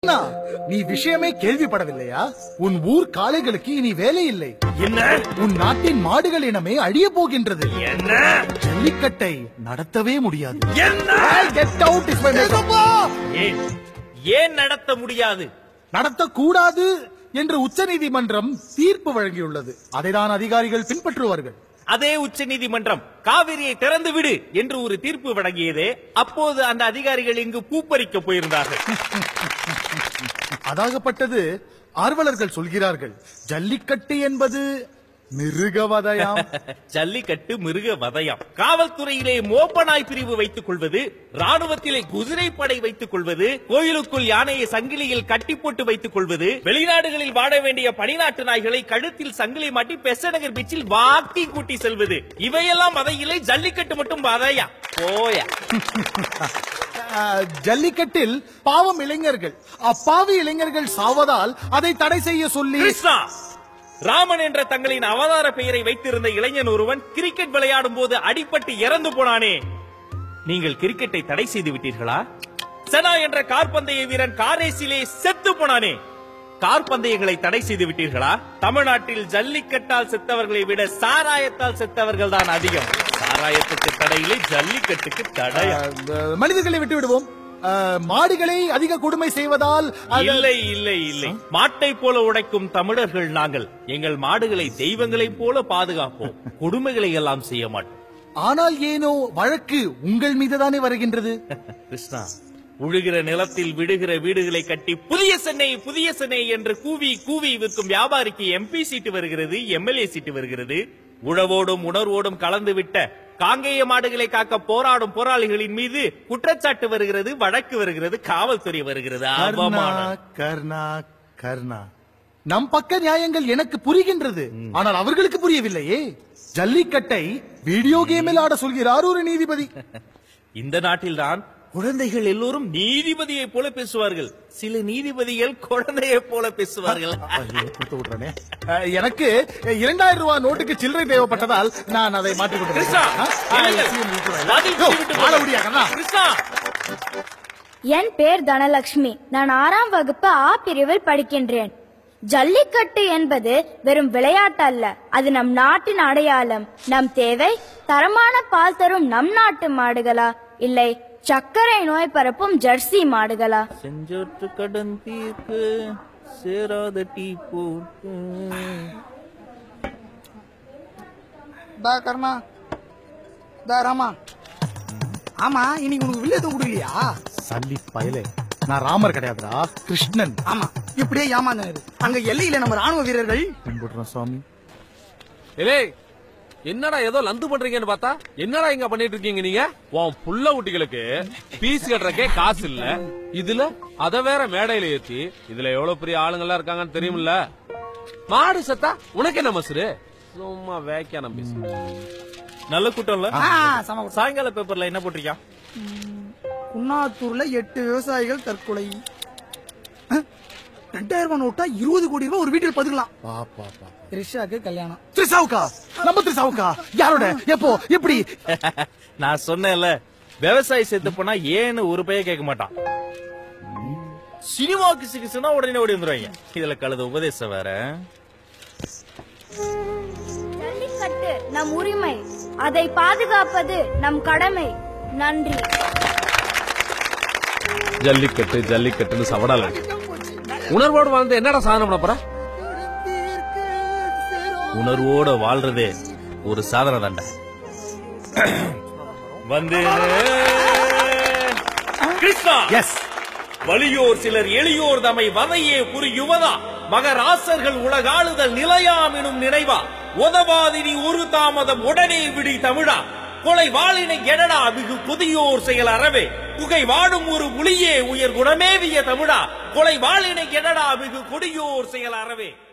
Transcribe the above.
கர்ணா நீ விஷயமே கேள்விப்படவில்லையா உன் ஊர் காளைகளுக்கு இனி வேலை இல்லை என்ன உன் நாட்டின் மாடுகள் இனமே அழிய போகின்றது என்ன ஜல்லிக்கட்டை நடத்தவே முடியாது என்ன Get out is my message. ஏன் ஏன் நடத்த முடியாது நடத்தக்கூடாது என்று உச்சநீதிமன்றம் தீர்ப்பு வழங்கியுள்ளது அதைதான் அதிகாரிகள் பின்பற்றுவார்கள் அதே உச்ச நீதிமன்றம் காவிரியை திறந்து விடு என்று ஒரு தீர்ப்பு வழங்கியதே அப்போது அந்த அதிகாரிகள் இங்கு பூப்பறிக்க போயிருந்தார்கள் அதாகப்பட்டது ஆர்வலர்கள் சொல்கிறார்கள் ஜல்லிக்கட்டு என்பது மிருகவதையாம் ஜல்லிக்கட்டு மிருக வதயம் காவல்துறையிலே மோப்பனாய் பிரிவு வைத்துக் கொள்வது ராணுவத்திலே குதிரைப்படை வைத்துக் கொள்வது கோயிலுக்குள் யானையை சங்கிலியில் கட்டி போட்டு வைத்துக் கொள்வது வெளிநாடுகளில் வாழ வேண்டிய பனிநாட்டு நாய்களை கழுத்தில் சங்கிலி மாட்டி பெசநகர் பீச்சில் வாக்கி கூட்டி செல்வது இவையெல்லாம் வதையிலே ஜல்லிக்கட்டு மட்டும் வதையா போயா அஹ், ஜல்லிக்கட்டில் பாவம் இளைஞர்கள் அப்பாவி இளைஞர்கள் சாவதால் அதை தடை செய்ய சொல்லி கிருஷ்ணா ராமன் என்ற தங்களின் அவதார பெயரை வைத்திருந்த இளைஞன் ஒருவன் கிரிக்கெட் விளையாடும் போது அடிபட்டு இறந்து போனானே நீங்கள் கிரிக்கெட்டை தடை செய்து விட்டீர்களா செனா என்ற கார்பந்தய வீரன் காரேசிலே செத்து போனானே கார்பந்தயங்களை தடை செய்து விட்டீர்களா தமிழ்நாட்டில் ஜல்லிக்கட்டால் செத்தவர்களை விட சாராயத்தால் செத்தவர்கள் தான் அதிகம் சாராயத்துக்கு தடையிலே ஜல்லிக்கட்டுக்கு தடையா அஹ், மனிதர்களை விட்டு விடுவோம் அஹ், மாடுகளை அதிக கொடுமை செய்வதால் அது- இல்லை இல்லை இல்லை மாட்டை போல உடைக்கும் தமிழர்கள் நாங்கள் எங்கள் மாடுகளை தெய்வங்களைப் போல பாதுகாப்போம் கொடுமைகளை எல்லாம் செய்ய மாட்டோம் ஆனால் ஏனோ வழக்கு உங்கள் மீதுதானே வருகின்றது கிருஷ்ணா உழுகிற நிலத்தில் விடுகிற வீடுகளை கட்டி புதிய சென்னை புதிய சென்னை என்று கூவி கூவி விற்கும் வியாபாரிக்கு எம்பி சீட்டு வருகிறது எம்எல்ஏ சீட்டு வருகிறது உழவோடும் உணர்வோடும் கலந்து விட்ட காங்கேய மாடுகளை காக்க போராடும் போராளிகளின் மீது குற்றச்சாட்டு வருகிறது வழக்கு வருகிறது காவல்துறை வருகிறது கர்ணா அவமானம் கர்ணா கர்ணா நம் பக்க நியாயங்கள் எனக்கு புரிகின்றது ஆனால் அவர்களுக்கு புரியவில்லையே ஜல்லிக்கட்டை வீடியோ கேமில் ஆட சொல்கிறார் ஒரு நீதிபதி இந்த நாட்டில்தான் குழந்தைகள் எல்லோரும் நீதிபதியை போல பேசுவார்கள் சில நீதிபதிகள் குழந்தையை போல பேசுவார்கள் ஐயோ, கொடுத்து விடுறேனே. அஹ், எனக்கு இரண்டாயிரம் ரூபாய் நோட்டுக்கு சில்லறை தேவைப்பட்டதால் நான் அதை மாற்றிக் கிருஷ்ணா, இல்லைங்க. பதில் சொல்லிவிட்டு போங்க. கிருஷ்ணா என் பேர் தனலட்சுமி நான் ஆறாம் வகுப்பு ஆ பிரிவில் படிக்கின்றேன் ஜல்லிக்கட்டு என்பது வெறும் விளையாட்டு அல்ல அது நம் நாட்டின் அடையாளம் நம் தேவை தரமான பால் தரும் நம் நாட்டு மாடுகளா இல்லை சர்க்கரை நோய் பரப்பும் ஜெர்சி மாடுகளா செஞ்சோற்று கடன் தீர்க்கு சேராத டீ போட்டு தா கர்ணா தா ராமா ஆமா இன்னைக்கு உனக்கு வில்லேஜ் கொடுக்கலையா சல்லி பயலே நான் ராமர் கிடையாதுடா கிருஷ்ணன் ஆமா இப்படியே ஏமாந்தாரு அங்க எல்லையில நம்ம ராணுவ வீரர்கள் கும்பிடுறேன் சுவாமி ஏலே என்னடா ஏதோ லந்து பண்றீங்கன்னு பார்த்தா என்னடா இங்க பண்ணிட்டு இருக்கீங்க நீங்க உன் புள்ள குட்டிகளுக்கு பீஸ் கட்டுறக்கே காசு இல்ல இதுல அத வேற மேடையில ஏத்தி இதுல எவ்வளவு பெரிய ஆளுங்கெல்லாம் இருக்காங்கன்னு தெரியுமில்ல மாடு செத்தா உனக்கு என்ன மசுரு சும்மா வேக்கியான பேசு நல்ல கூட்டம்ல ஆ, சம கூட்டம். சாயங்கால பேப்பர்ல என்ன போட்டிருக்கான் குன்னாத்தூர்ல எட்டு விவசாயிகள் தற்கொலை அஹ், ரெண்டாயிரம் ரூபாய் நோட்டா இருபது கோடி ரூபாய் ஒரு வீட்டில் பதுக்கலாம் பா பா பா த்ரிஷாக்கு கல்யாணம் திரிசாவுக்கா நம்ம திரிசாவுக்கா யாரோட எப்போ எப்படி நான் சொன்னேன்ல விவசாயி செத்து போனா ஏன்னு ஒரு பைய கேட்க மாட்டான் சினிமாவுக்கு சிகிச்சைனா உடனே ஓடி வந்துருவாங்க இதுல கழுத உபதேசம் வேற ஜல்லிக்கட்டு நம் உரிமை அதை பாதுகாப்பது நம் கடமை நன்றி ஜல்லிக்கட்டு ஜல்லிக்கட்டுன்னு சவடால உணர்வோடு வாழ்ந்து என்னடா சாதனை பண்ண போற உணர்வோட வாழ்றதே ஒரு சாதனை தாண்டா வந்து கிருஷ்ணா எஸ் வலியோர் சிலர் எளியோர் தமை வதையே புரியுவதா மகராசர்கள் உலகாளுதல் நிலையாம் எனும் நினைவா உதவாதினி ஒரு தாமதம் உடனே விடி தமிழா கொலை வாளினை எடடா மிகு புதியோர் செயல் அறவே புகை வாடும் ஒரு புலியே உயர் குணமேவிய தமிழா கொலை வாளினை எடடா மிகு கொடியோர் செயல் அறவே